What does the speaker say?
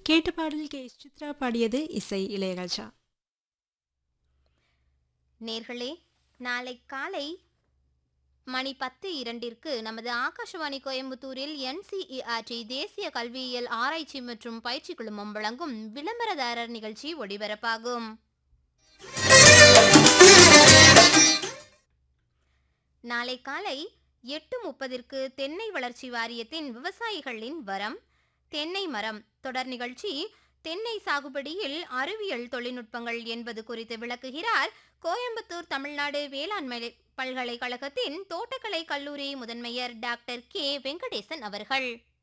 கேட்ட பாடல் கே சித்ரா பாடியது இசை இளையராஜா நேர்களே நாளை காலை மணி பத்து இரண்டிற்கு நமது ஆகாஷவாணி கோயம்புத்தூரில் என்சிஇஆர்டி தேசிய கல்வியியல் ஆராய்ச்சி மற்றும் பயிற்சி குழுமம் வழங்கும் விளம்பரதாரர் நிகழ்ச்சி ஒளிபரப்பாகும் நாளை காலை எட்டு முப்பதிற்கு தென்னை வளர்ச்சி வாரியத்தின் விவசாயிகளின் வரம் தென்னை மரம் தொடர் நிகழ்ச்சி தென்னை சாகுபடியில் அறிவியல் தொழில்நுட்பங்கள் என்பது குறித்து விளக்குகிறார் கோயம்புத்தூர் தமிழ்நாடு வேளாண்மை பல்கலைக்கழகத்தின் தோட்டக்கலை கல்லூரி முதன்மையர் டாக்டர் கே வெங்கடேசன் அவர்கள்